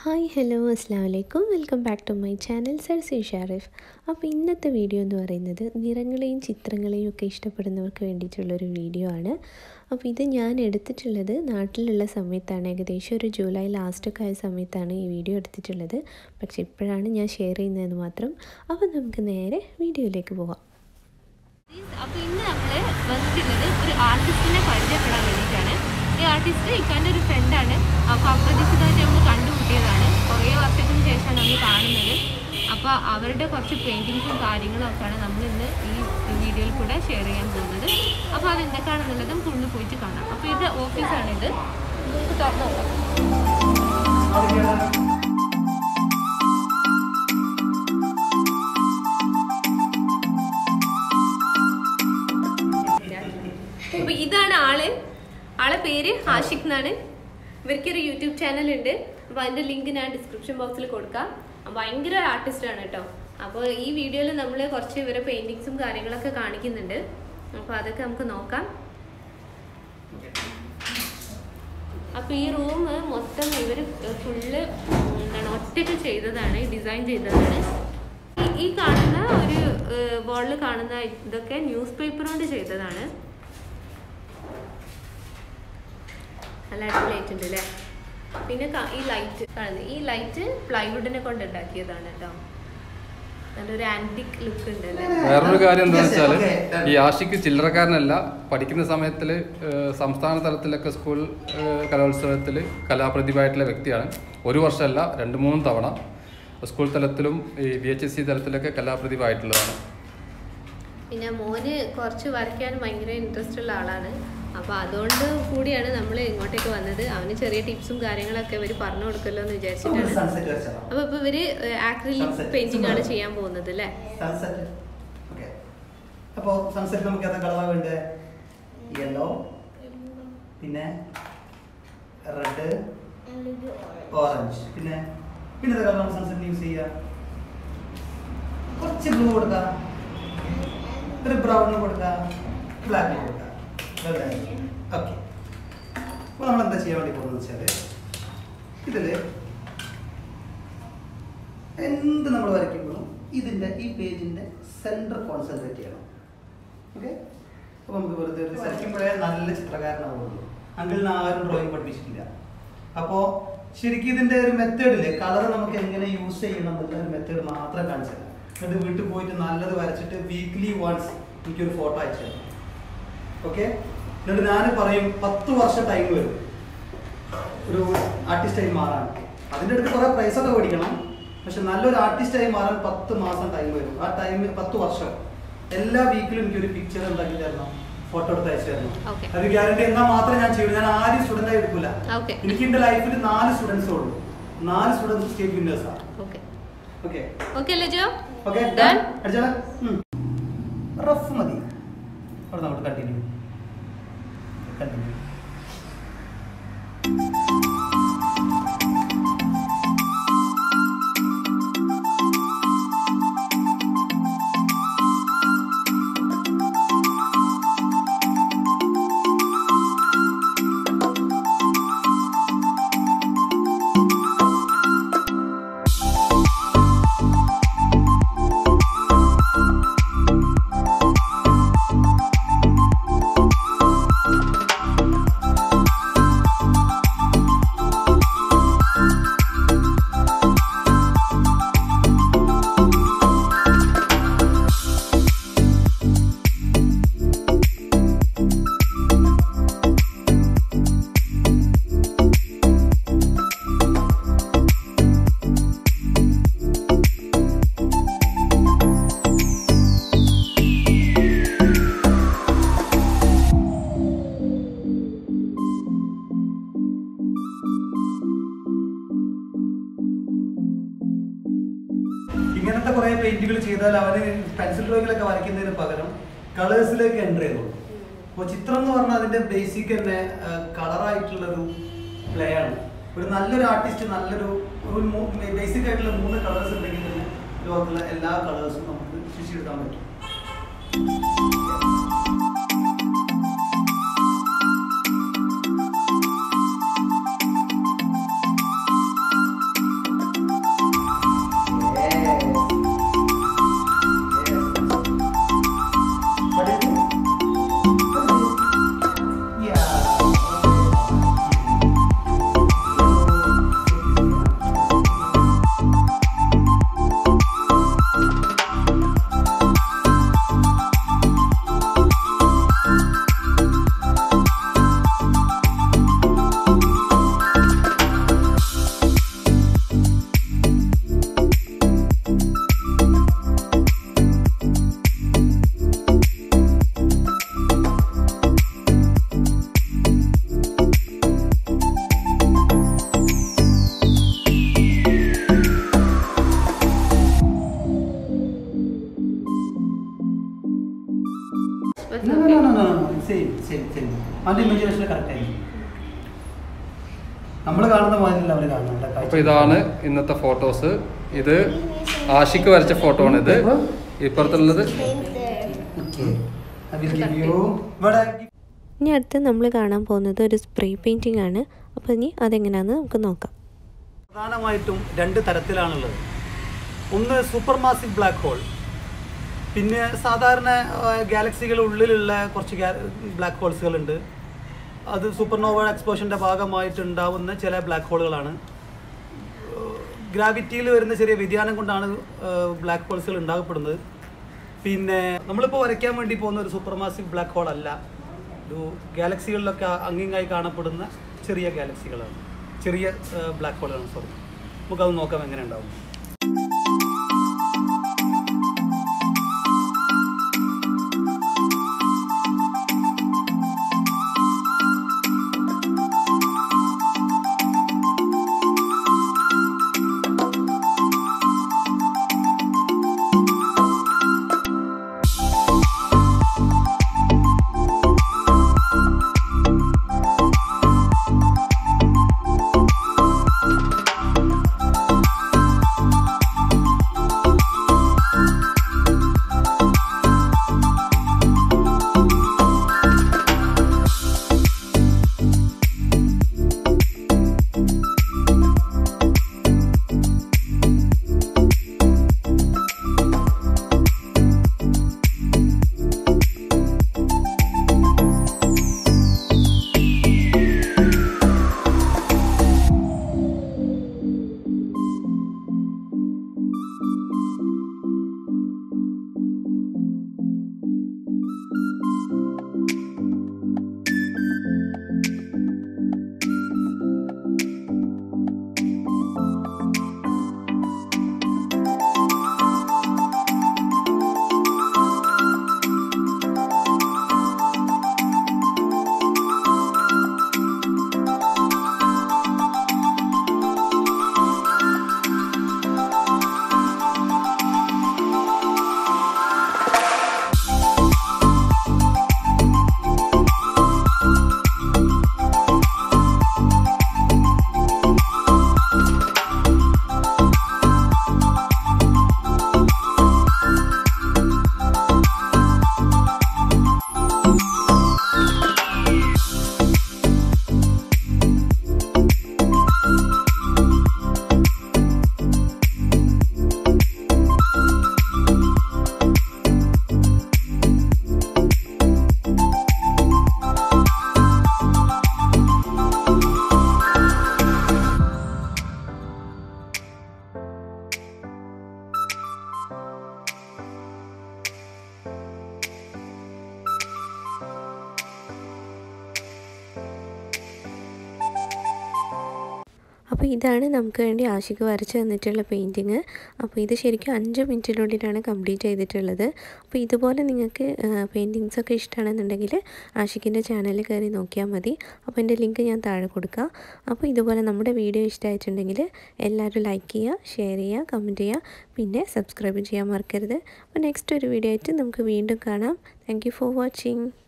Hi hello അസ്സാം വലൈക്കും welcome back to my channel സർസി ഷാറിഫ് അപ്പോൾ ഇന്നത്തെ വീഡിയോ എന്ന് പറയുന്നത് നിറങ്ങളെയും ചിത്രങ്ങളെയും ഒക്കെ ഇഷ്ടപ്പെടുന്നവർക്ക് വേണ്ടിയിട്ടുള്ളൊരു വീഡിയോ ആണ് അപ്പോൾ ഇത് ഞാൻ എടുത്തിട്ടുള്ളത് നാട്ടിലുള്ള സമയത്താണ് ഏകദേശം ഒരു ജൂലൈ ലാസ്റ്റൊക്കെ ആയ സമയത്താണ് ഈ വീഡിയോ എടുത്തിട്ടുള്ളത് പക്ഷേ ഇപ്പോഴാണ് ഞാൻ ഷെയർ ചെയ്യുന്നതെന്ന് മാത്രം അപ്പോൾ നമുക്ക് നേരെ വീഡിയോയിലേക്ക് പോവാം അപ്പൊ ഇന്ന് നമ്മള് വന്നിട്ടുള്ളത് ഒരു ആർട്ടിസ്റ്റിനെ പരിചയപ്പെടാൻ വേണ്ടിയിട്ടാണ് ഈ ആർട്ടിസ്റ്റ് ഇക്കാൻ്റെ ഒരു ഫ്രണ്ടാണ് അപ്പൊ അപ്രതീക്ഷിതമായിട്ട് നമ്മൾ കണ്ടുമുട്ടിയതാണ് കുറേ വർഷത്തിന് ശേഷമാണ് നമ്മൾ കാണുന്നത് അപ്പൊ അവരുടെ കുറച്ച് പെയിന്റിങ്സും കാര്യങ്ങളും ഒക്കെയാണ് നമ്മൾ ഇന്ന് ഈ വീഡിയോയിൽ കൂടെ ഷെയർ ചെയ്യാൻ പോകുന്നത് അപ്പൊ അത് എന്തൊക്കെയാണെന്നുള്ളത് നമുക്ക് ഉള്ളിൽ പോയിട്ട് കാണാം അപ്പൊ ഇത് ഓഫീസാണ് ഇത് നമുക്ക് തുറന്നു നോക്കാം അപ്പൊ ഇതാണ് ആള് ആളെ പേര് ആഷിഖ് എന്നാണ് ഇവർക്കൊരു യൂട്യൂബ് ചാനൽ ഉണ്ട് അപ്പൊ അതിന്റെ ലിങ്ക് ഞാൻ ഡിസ്ക്രിപ്ഷൻ ബോക്സിൽ കൊടുക്കാം ഭയങ്കര ആർട്ടിസ്റ്റ് ആണ് കേട്ടോ അപ്പോൾ ഈ വീഡിയോയിൽ നമ്മൾ കുറച്ച് ഇവരെ പെയിന്റിങ്സും കാര്യങ്ങളൊക്കെ കാണിക്കുന്നുണ്ട് അപ്പോൾ അതൊക്കെ നമുക്ക് നോക്കാം അപ്പൊ ഈ റൂം മൊത്തം ഇവര് ഫുള്ള് എന്താണ് ഒറ്റയ്ക്ക് ചെയ്തതാണ് ഡിസൈൻ ചെയ്തതാണ് ഈ- ഈ കാണുന്ന ഒരു വാളിൽ കാണുന്ന ഇതൊക്കെ ന്യൂസ് പേപ്പർ കൊണ്ട് ചെയ്തതാണ് നല്ല അടിപൊളിയായിട്ടുണ്ട് അല്ലേ പിന്നെ ക- ഈ ലൈറ്റ് കാണുന്നത് ഈ ലൈറ്റ് പ്ലൈവുഡിനെ കൊണ്ട് ഉണ്ടാക്കിയതാണ് കേട്ടോ നല്ലൊരു ആന്റിക് ലുക്ക് ഉണ്ട് അല്ലേ വേറൊരു കാര്യം എന്താണെന്ന് Yes, okay, വെച്ചാൽ done. ഈ ആഷിക്ക് ചില്ലറക്കാരനല്ല പഠിക്കുന്ന സമയത്തിൽ സംസ്ഥാന തലത്തിലൊക്കെ സ്കൂൾ കലോത്സവത്തിൽ കലാപ്രതിഭയായിട്ടുള്ള വ്യക്തിയാണ് ഒരു വർഷമല്ല രണ്ട് മൂന്ന് തവണ സ്കൂൾ തലത്തിലും ഈ ബി എച്ച് എസ് സി തലത്തിലൊക്കെ കലാപ്രതിഭ ആയിട്ടുള്ളതാണ് പിന്നെ മോന് കുറച്ച് വരയ്ക്കാൻ ഭയങ്കര ഇൻട്രസ്റ്റ് ഉള്ള ആളാണ് അപ്പൊ അതുകൊണ്ട് കൂടിയാണ് നമ്മൾ ഇങ്ങോട്ടേക്ക് വന്നത് അവന് ചെറിയ ടിപ്സും കാര്യങ്ങളൊക്കെ ഇവർ പറഞ്ഞു കൊടുക്കല്ലോ എന്ന് വിചാരിച്ചിട്ടാണ് സൺസെറ്റ് വരച്ചാലോ അപ്പൊ ഇപ്പൊ ഇവര് ആക്രിലിക് Sunset. പെയിന്റിംഗ് ആണ് Simple. ചെയ്യാൻ പോകുന്നത് അല്ലേ സൺസെറ്റ് ഓക്കെ അപ്പോൾ സൺസെറ്റ് നമുക്ക് ഏതാ കളറാണ് വേണ്ടത് യെല്ലോ പിന്നെ റെഡ് ഓറഞ്ച് പിന്നെ പിന്നെ ഏതാ കളറാണ് സൺസെറ്റ് യൂസ് ചെയ്യുക കുറച്ച് ബ്ലൂ കൊടുക്കുക ഒരു ബ്രൗൺ കൊടുക്കുക ബ്ലാക്ക് കൊടുക്കുക ഓക്കെ അപ്പോൾ നമ്മൾ എന്താ ചെയ്യാൻ വേണ്ടി പോകുന്നത് വെച്ചാൽ ഇതിൽ എന്ത് നമ്മൾ വരയ്ക്കുമ്പോഴും ഇതിൻ്റെ ഈ പേജിൻ്റെ സെൻറ്റർ കോൺസെൻട്രേറ്റ് ചെയ്യണം ഓക്കെ അപ്പോൾ നമുക്ക് വെറുതെ ഒരു വരയ്ക്കുമ്പോഴേ നല്ല ചിത്രകാരനാവുള്ളൂ അങ്കിളിന് ആരും ഡ്രോയിങ് പഠിപ്പിച്ചിട്ടില്ല അപ്പോൾ ശരിക്കും ഇതിൻ്റെ ഒരു മെത്തേഡില്ലേ കളർ നമുക്ക് എങ്ങനെ യൂസ് ചെയ്യണം എന്നുള്ള ഒരു മെത്തേഡ് മാത്രം കാണിച്ചു തരാം എന്നിട്ട് വീട്ടിൽ പോയിട്ട് നല്ലത് വരച്ചിട്ട് വീക്ക്ലി വൺസ് എനിക്കൊരു ഫോട്ടോ അയച്ചു തരാം ഓക്കെ എന്നിട്ട് ഞാൻ പറയും പത്ത് വർഷം ടൈം വരും ഒരു ആർട്ടിസ്റ്റായി മാറാൻ അതിൻ്റെ അടുത്ത് കുറേ പ്രൈസൊക്കെ മേടിക്കണം പക്ഷെ നല്ലൊരു ആർട്ടിസ്റ്റായി മാറാൻ പത്ത് മാസം ടൈം വരും ആ ടൈം പത്ത് വർഷം എല്ലാ വീക്കിലും എനിക്കൊരു പിക്ചർ ഉണ്ടാക്കി തരണം ഫോട്ടോ എടുത്ത് അയച്ചു തരണം Okay. അത് ഗ്യാരണ്ടി എന്നാൽ മാത്രമേ ഞാൻ ചെയ്യൂ ഞാൻ ആരും സ്റ്റുഡൻ്റ് ആയി എടുക്കില്ല Okay. എനിക്ക് എൻ്റെ ലൈഫിൽ നാല് സ്റ്റുഡൻസേ ഉള്ളൂ നാല് സ്റ്റുഡൻസ് സ്റ്റേറ്റ് വിന്നേഴ്സാണ് ഓക്കെ ഓക്കെ ഓക്കെ അല്ലേ ജോ ഓക്കെ Done? അടിച്ചാലോ റഫ് മതി അവിടെ നമുക്ക് കണ്ടിന്യൂ കണ്ടിന്യൂ ഇങ്ങനത്തെ കുറെ പെയിന്റുകൾ ചെയ്താൽ അവന് പെൻസിൽ ഡ്രോയിങ്ങിലൊക്കെ വരയ്ക്കുന്നതിന് പകരം കളേഴ്സിലേക്ക് എൻ്റർ ചെയ്തു അപ്പോൾ ചിത്രം എന്ന് പറഞ്ഞാൽ അതിന്റെ ബേസിക് തന്നെ കളറായിട്ടുള്ളൊരു പ്ലേ ആണ് ഒരു നല്ലൊരു ആർട്ടിസ്റ്റ് നല്ലൊരു ഒരു ബേസിക് ആയിട്ടുള്ള മൂന്ന് കളേഴ്സ് ഉണ്ടെങ്കിൽ തന്നെ ലോകത്തുള്ള എല്ലാ കളേഴ്സും നമുക്ക് സൃഷ്ടിച്ചെടുക്കാൻ പറ്റും It's No, no, okay. no, no, no, no. Same, same, same. അവന്റെ ഇമാജിനേഷൻ കറക്റ്റ് ആയിരിക്കും നമ്മൾ കാണുന്ന മാതിരില്ല അവർ കാണുന്നുണ്ട് അപ്പോൾ ഇതാണ് ഇന്നത്തെ ഫോട്ടോസ് ഇത് ആഷിക്ക് വരച്ച ഫോട്ടോ ആണ് ഇത് ഇപ്പുറത്തുള്ളത് ഇനി അടുത്ത് നമ്മൾ കാണാൻ പോകുന്നത് ഒരു സ്പ്രേ പെയിൻറ്റിംഗ് ആണ് അപ്പോൾ ഇനി അതെങ്ങനെയാണെന്ന് നമുക്ക് നോക്കാം പ്രധാനമായിട്ടും രണ്ട് തരത്തിലാണുള്ളത് ഒന്ന് സൂപ്പർ മാസിവ് ബ്ലാക്ക് ഹോൾ പിന്നെ സാധാരണ ഗാലക്സികൾ ഉള്ളിലുള്ള കുറച്ച് ബ്ലാക്ക് ഹോൾസുകൾ ഉണ്ട് അത് സൂപ്പർനോവ എക്സ്പോഷൻ്റെ ഭാഗമായിട്ട് ഉണ്ടാവുന്ന ചില ബ്ലാക്ക് ഹോളുകളാണ് ഗ്രാവിറ്റിയിൽ വരുന്ന ചെറിയ വ്യതിയാനം കൊണ്ടാണ് ബ്ലാക്ക് ഹോൾസുകൾ ഉണ്ടാകപ്പെടുന്നത് പിന്നെ നമ്മളിപ്പോൾ വരയ്ക്കാൻ വേണ്ടി പോകുന്ന ഒരു സൂപ്പർ മാസിവ് ബ്ലാക്ക് ഹോൾ അല്ല ഒരു ഗാലക്സികളിലൊക്കെ അങ്ങിങ്ങായി കാണപ്പെടുന്ന ചെറിയ ഗാലക്സികളാണ് ചെറിയ ബ്ലാക്ക് ഹോളാണ് സോറി നമുക്കത് നോക്കാം എങ്ങനെ ഉണ്ടാവും അപ്പോൾ ഇതാണ് നമുക്ക് വേണ്ടി ആഷിക്ക് വരച്ച് തന്നിട്ടുള്ള പെയിൻറ്റിങ് അപ്പോൾ ഇത് ശരിക്കും അഞ്ച് മിനിറ്റിനുള്ളിലാണ് കംപ്ലീറ്റ് ചെയ്തിട്ടുള്ളത് അപ്പോൾ ഇതുപോലെ നിങ്ങൾക്ക് പെയിൻറ്റിങ്സ് ഒക്കെ ഇഷ്ടമാണെന്നുണ്ടെങ്കിൽ ആഷിക്കിൻ്റെ ചാനലിൽ കയറി നോക്കിയാൽ മതി അപ്പോൾ എൻ്റെ ലിങ്ക് ഞാൻ താഴെ കൊടുക്കാം അപ്പോൾ ഇതുപോലെ നമ്മുടെ വീഡിയോ ഇഷ്ടമായിട്ടുണ്ടെങ്കിൽ എല്ലാവരും ലൈക്ക് ചെയ്യുക ഷെയർ ചെയ്യുക കമൻറ്റ് ചെയ്യുക പിന്നെ സബ്സ്ക്രൈബ് ചെയ്യാൻ മറക്കരുത് അപ്പോൾ നെക്സ്റ്റ് ഒരു വീഡിയോ ആയിട്ട് നമുക്ക് വീണ്ടും കാണാം താങ്ക് ഫോർ വാച്ചിങ്